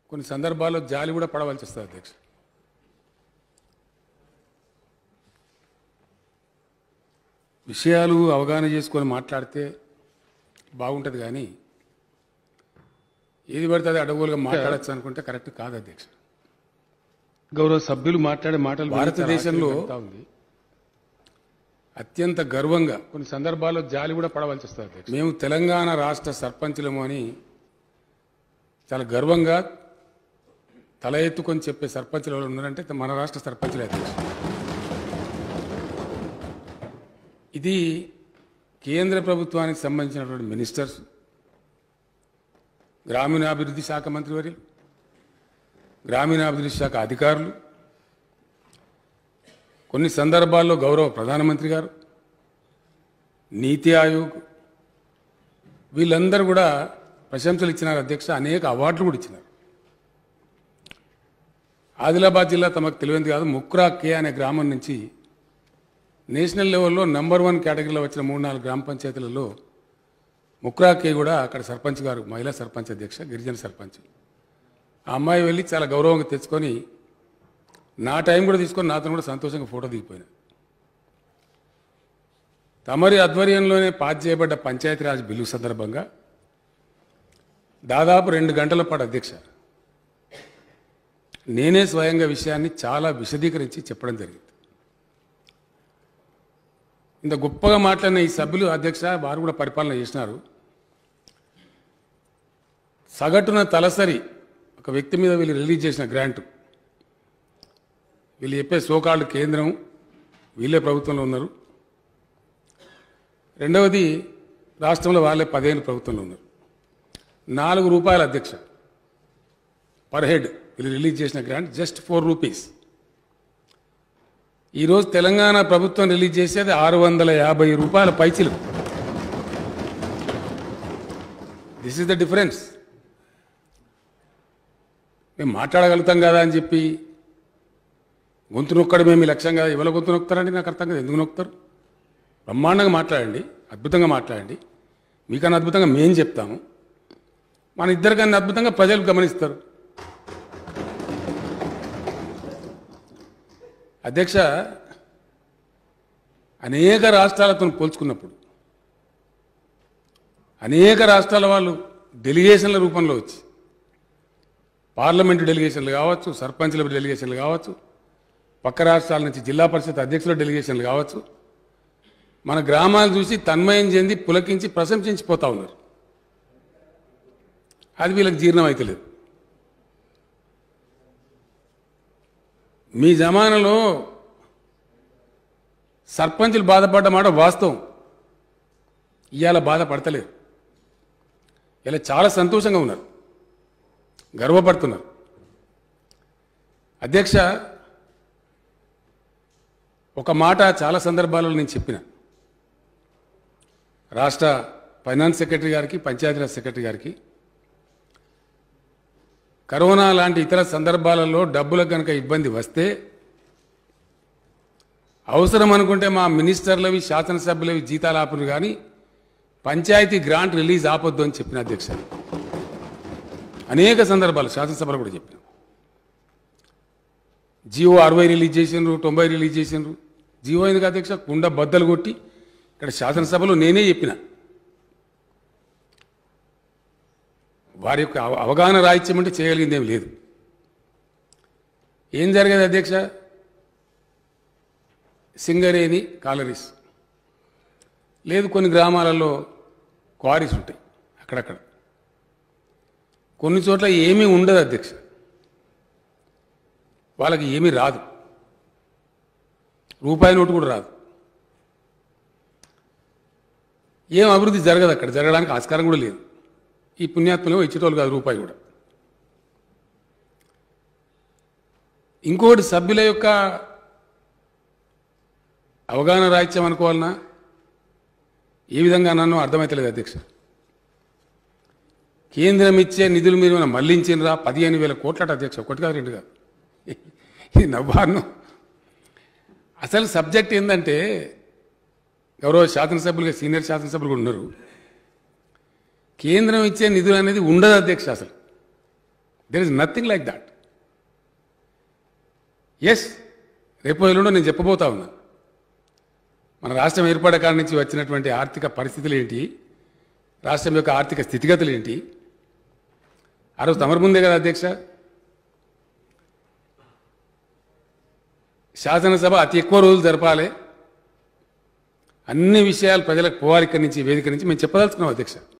కొన్ని సందర్భాల్లో జాలి కూడా పడవలసి వస్తుంది అధ్యక్ష విషయాలు అవగాహన చేసుకొని మాట్లాడితే బాగుంటుంది కానీ ఏది పడితే అది అడవులుగా మాట్లాడచ్చు అనుకుంటే కరెక్ట్ కాదు అధ్యక్ష గౌరవ సభ్యులు మాట్లాడే మాటలు విని భారతదేశంలో చాలా ఆశ్చర్యం కలుగుతా ఉంది అత్యంత గర్వంగా కొన్ని సందర్భాల్లో జాలి కూడా పడవలసి వస్తుంది అధ్యక్ష మేము తెలంగాణ రాష్ట్ర సర్పంచులము అని చాలా గర్వంగా తల ఎత్తుకొని చెప్పే సర్పంచులు ఎవరు ఉన్నారంటే మన రాష్ట్ర సర్పంచులే అధ్యక్ష ఇది కేంద్ర ప్రభుత్వానికి సంబంధించినటువంటి మినిస్టర్స్ గ్రామీణాభివృద్ధి శాఖ మంత్రివర్యులు గ్రామీణాభివృద్ధి శాఖ అధికారులు కొన్ని సందర్భాల్లో గౌరవ ప్రధానమంత్రి గారు నీతి ఆయోగ్ వీళ్ళందరూ కూడా ప్రశంసలు ఇచ్చినారు అధ్యక్ష అనేక అవార్డులు కూడా ఇచ్చినారు ఆదిలాబాద్ జిల్లా తమకు తెలియదు కాదు ముక్రా కే అనే గ్రామం నుంచి నేషనల్ లెవెల్లో నంబర్ వన్ కేటగిరీలో వచ్చిన మూడు నాలుగు గ్రామ పంచాయతీలలో ముక్రా కే కూడా అక్కడ సర్పంచ్ గారు మహిళా సర్పంచ్ అధ్యక్ష గిరిజన సర్పంచ్ ఆ అమ్మాయి వెళ్ళి చాలా గౌరవంగా తెచ్చుకొని నా టైం కూడా తీసుకొని నాతో కూడా సంతోషంగా ఫోటో దిగిపోయినా తమరి ఆధ్వర్యంలోనే పాస్ చేయబడ్డ పంచాయతీరాజ్ బిల్లు సందర్భంగా దాదాపు రెండు గంటల పాటు అధ్యక్ష నేనే స్వయంగా విషయాన్ని చాలా విశదీకరించి చెప్పడం జరిగింది ఇంత గొప్పగా మాట్లాడిన ఈ సభ్యులు అధ్యక్ష వారు కూడా పరిపాలన చేసినారు సగటున తలసరి ఒక వ్యక్తి మీద వీళ్ళు రిలీజ్ చేసిన గ్రాంటు వీళ్ళు చెప్పే సోకాళ్ళు కేంద్రం వీళ్ళే ప్రభుత్వంలో ఉన్నారు రెండవది రాష్ట్రంలో వాళ్ళే పదిహేను ప్రభుత్వంలో ఉన్నారు నాలుగు రూపాయల అధ్యక్ష పర్ హెడ్ వీళ్ళు రిలీజ్ చేసిన గ్రాంట్ జస్ట్ ఫోర్ రూపీస్ ఈరోజు తెలంగాణ ప్రభుత్వం రిలీజ్ చేసేది ఆరు వందల యాభై రూపాయల పైచిలు దిస్ ఇస్ ద డిఫరెన్స్ మేము మాట్లాడగలుగుతాం కదా అని చెప్పి గొంతు నొక్కడమే మీ లక్ష్యం కదా ఎవరి గొంతు నొక్కుతారండి నాకు అర్థం కదా ఎందుకు నొక్కుతారు బ్రహ్మాండంగా మాట్లాడండి అద్భుతంగా మాట్లాడండి మీకన్నా అద్భుతంగా మేం చెప్తాము మన ఇద్దరికన్నా అద్భుతంగా ప్రజలు గమనిస్తారు అధ్యక్ష అనేక రాష్ట్రాలతో పోల్చుకున్నప్పుడు అనేక రాష్ట్రాల వాళ్ళు డెలిగేషన్ల రూపంలో వచ్చి పార్లమెంటు డెలిగేషన్లు కావచ్చు సర్పంచ్ల డెలిగేషన్లు కావచ్చు పక్క రాష్ట్రాల నుంచి జిల్లా పరిషత్ అధ్యక్షుల డెలిగేషన్లు కావచ్చు మన గ్రామాలు చూసి తన్మయం చెంది పులకించి ప్రశంసించిపోతా ఉన్నారు అది వీళ్ళకి జీర్ణం అవుతలేదు మీ జమానాలో సర్పంచులు బాధపడ్డ మాట వాస్తవం ఇవాళ బాధపడతలేదు ఇలా చాలా సంతోషంగా ఉన్నారు గర్వపడుతున్నారు అధ్యక్ష ఒక మాట చాలా సందర్భాలలో నేను చెప్పిన రాష్ట్ర ఫైనాన్స్ సెక్రటరీ గారికి పంచాయతీరాజ్ సెక్రటరీ గారికి కరోనా లాంటి ఇతర సందర్భాలలో డబ్బులకు కనుక ఇబ్బంది వస్తే అవసరం అనుకుంటే మా మినిస్టర్లవి శాసనసభ్యులవి జీతాలు ఆపరు కానీ పంచాయతీ గ్రాంట్ రిలీజ్ ఆపొద్దు అని చెప్పిన అధ్యక్ష అనేక సందర్భాలు శాసనసభలో కూడా చెప్పిన జియో అరవై రిలీజ్ చేసిండ్రు తొంభై రిలీజ్ చేసిండ్రు జియో ఎందుకు అధ్యక్ష కుండ బద్దలు కొట్టి ఇక్కడ శాసనసభలో నేనే చెప్పిన వారి యొక్క అవ- అవగాహన రాహిత్యం అంటే చేయగలిగింది ఏం లేదు ఏం జరిగేది అధ్యక్ష సింగరేణి కాలరీస్ లేదు కొన్ని గ్రామాలలో క్వారీస్ ఉంటాయి అక్కడక్కడ కొన్ని చోట్ల ఏమీ ఉండదు అధ్యక్ష వాళ్ళకి ఏమీ రాదు రూపాయి నోటు కూడా రాదు ఏం అభివృద్ధి జరగదు అక్కడ జరగడానికి ఆస్కారం కూడా లేదు ఈ పుణ్యాత్మలో ఇచ్చేటోళ్ళు కాదు రూపాయి కూడా ఇంకోటి సభ్యుల యొక్క అవగాహన రాహిత్యం అనుకోవాలన్నా ఏ విధంగా నన్ను అర్థమైతలేదు అధ్యక్ష కేంద్రం ఇచ్చే నిధులు మీరు ఏమైనా మళ్లించినరా పదిహేను వేల కోట్లట అధ్యక్ష ఒకటి కాదు రెండు కాదు ఇది నవ్వాను అసలు సబ్జెక్ట్ ఏంటంటే గౌరవ శాసనసభ్యులుగా సీనియర్ శాసనసభ్యులు కూడా ఉన్నారు కేంద్రం ఇచ్చే నిధులు అనేది ఉండదు అధ్యక్ష అసలు there is nothing like that yes రేపు ఎల్లుండో నేను చెప్పబోతా ఉన్నా మన రాష్ట్రం ఏర్పడే కాడ నుంచి వచ్చినటువంటి ఆర్థిక పరిస్థితులు ఏంటి రాష్ట్రం యొక్క ఆర్థిక స్థితిగతులు ఏంటి ఆ రోజు తమరు ముందే కదా అధ్యక్ష శాసనసభ అతి ఎక్కువ రోజులు జరపాలి అన్ని విషయాలు ప్రజలకు పోవాలి ఇక్కడి నుంచి ఈ వేదిక నుంచి మేము చెప్పదలుచుకున్నాం అధ్యక్ష